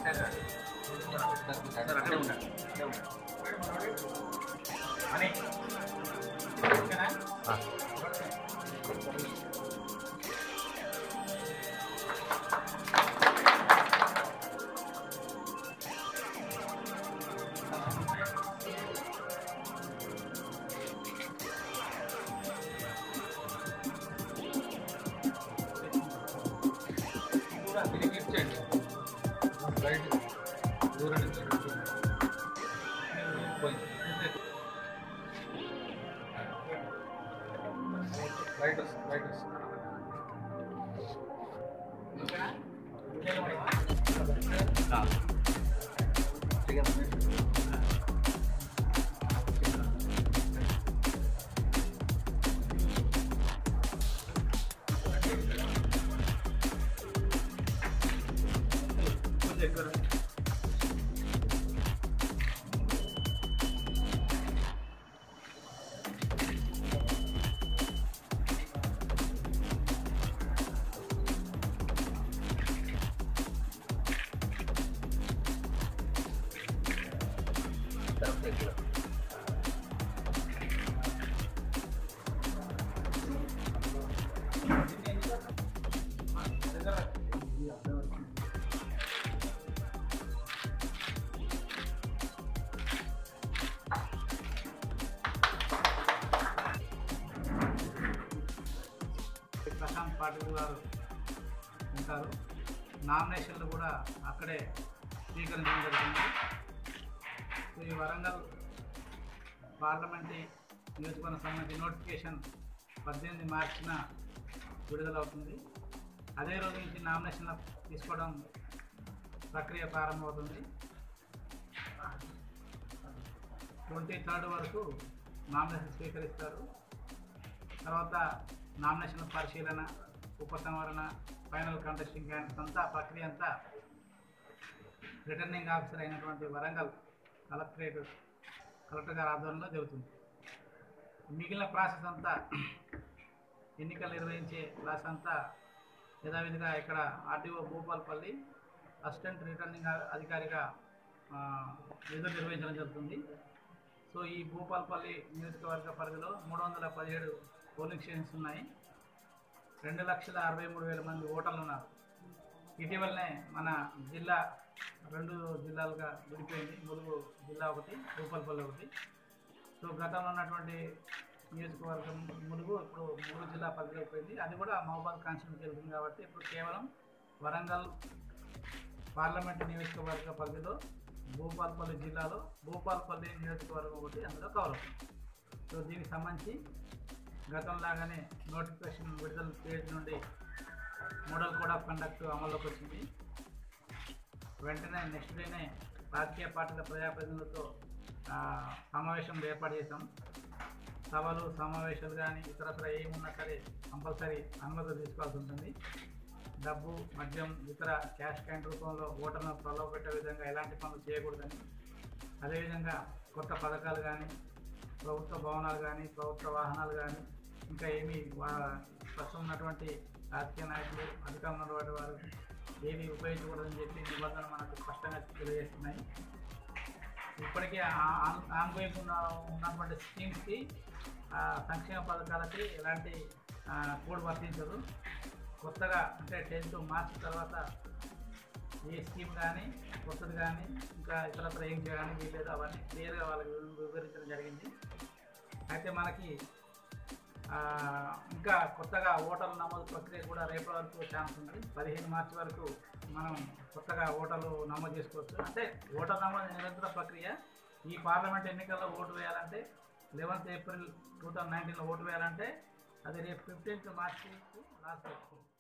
Sir అక్కడే ఉండండి అక్కడే ఉండండి అని ఓకేనా కూడా తిరిగి ఇచ్చేయండి రైట్ దూరం నుంచి పోయింది రైట్ వస్తుంది రైట్ వస్తుంది ఓకేనా కొంచెం ఎక్కువ రా. ప్రశాంత్ పాటిల్ గారు ఉంటారు నామినేషన్లు కూడా అక్కడే స్వీకరించడం జరిగింది సో ఈ వరంగల్ పార్లమెంటరీ నియోజకవర్గం సంబంధించి నోటిఫికేషన్ పద్దెనిమిది మార్చిన విడుదలవుతుంది అదే రోజు నుంచి నామినేషన్లు తీసుకోవడం ప్రక్రియ ప్రారంభమవుతుంది ట్వంటీ థర్డ్ వరకు నామినేషన్ స్వీకరిస్తారు తర్వాత నామినేషన్ల పరిశీలన ఉపసంహరణ ఫైనల్ కంటెస్టింగ్ క్యాండిడేట్స్ అంతా ప్రక్రియ అంతా రిటర్నింగ్ ఆఫీసర్ అయినటువంటి వరంగల్ కలెక్టరేట్ కలెక్టర్ గారి ఆధ్వర్యంలో జరుగుతుంది మిగిలిన ప్రాసెస్ అంతా ఎన్నికలు నిర్వహించే ప్రాసెస్ అంతా యథావిధిగా ఇక్కడ ఆర్టీఓ భూపాల్పల్లి అసిస్టెంట్ రిటర్నింగ్ అధికారిగా ఆ, విధులు నిర్వహించడం జరుగుతుంది సో ఈ భూపాల్పల్లి నియోజకవర్గ పరిధిలో మూడు వందల పదిహేడు పోలింగ్ స్టేషన్స్ ఉన్నాయి రెండు లక్షల అరవై మూడు వేల మంది ఓటర్లు ఉన్నారు ఇటీవలనే మన జిల్లా రెండు జిల్లాలుగా విడిపోయింది ములుగు జిల్లా ఒకటి భూపాల్పల్లి ఒకటి సో గతంలో ఉన్నటువంటి నియోజకవర్గం ములుగు ఇప్పుడు మూడు జిల్లా పరిధిలో అయిపోయింది అది కూడా మహబాద్ కాన్స్టిట్యూన్సీ వెళ్తుంది కాబట్టి ఇప్పుడు కేవలం వరంగల్ పార్లమెంట్ నియోజకవర్గ పరిధిలో భూపాల్పల్లి జిల్లాలో భూపాల్పల్లి నియోజకవర్గం ఒకటి అందులో కవర్ అవుతుంది సో దీనికి సంబంధించి గతంలాగానే నోటిఫికేషన్ విడుదల పేజ్ నుండి మోడల్ కోడ్ ఆఫ్ కండక్ట్ అమల్లోకి వచ్చింది వెంటనే నెక్స్ట్ డేనే రాజకీయ పార్టీల ప్రజాప్రతినిధులతో ఆ, సమావేశం ఏర్పాటు చేశాం సభలు సమావేశాలు కానీ ఇతరత్ర ఏమున్నా సరే కంపల్సరీ అనుమతి తీసుకోవాల్సి ఉంటుంది డబ్బు మద్యం ఇతర క్యాష్ క్యాంట్ రూపంలో ఓటర్ను ప్రలోభపెట్టే విధంగా ఎలాంటి పనులు చేయకూడదని అదేవిధంగా కొత్త పథకాలు కానీ ప్రభుత్వ భవనాలు కానీ ప్రభుత్వ వాహనాలు కానీ ఇంకా ఏమీ వా- ప్రస్తుతం ఉన్నటువంటి రాజకీయ నాయకులు అధికారంలో ఉన్నటువంటి వారు ఏమీ ఉపయోగించకూడదని చెప్పి నిబంధనలు మనకు స్పష్టంగా తెలియజేస్తున్నాయి ఇప్పటికే ఆన్గోయింగ్ ఉన్న ఉన్నటువంటి స్కీమ్స్కి ఆ, సంక్షేమ పథకాలకి ఎలాంటి ఆ, కోడ్ వర్తించదు కొత్తగా అంటే టెన్త్ మార్చ్ తర్వాత ఏ స్కీమ్ కానీ కొత్తది కానీ ఇంకా ఇతరత్ర ఏం చేయాలని వీలేదు అవన్నీ క్లియర్గా వాళ్ళకి వివ- వివరించడం జరిగింది అయితే మనకి ఆ, ఇంకా కొత్తగా ఓటర్ల నమోదు ప్రక్రియ కూడా రేపటి వరకు ఛాన్స్ ఉంది పదిహేను మార్చి వరకు మనం కొత్తగా ఓటర్లు నమోదు చేసుకోవచ్చు అంటే ఓటర్ నమోదు నిరంతర ప్రక్రియ ఈ పార్లమెంట్ ఎన్నికల్లో ఓటు వేయాలంటే లెవెన్త్ ఏప్రిల్ టూ థౌజండ్ నైన్టీన్లో ఓటు వేయాలంటే అది రేపు ఫిఫ్టీన్త్ మార్చి లాస్ట్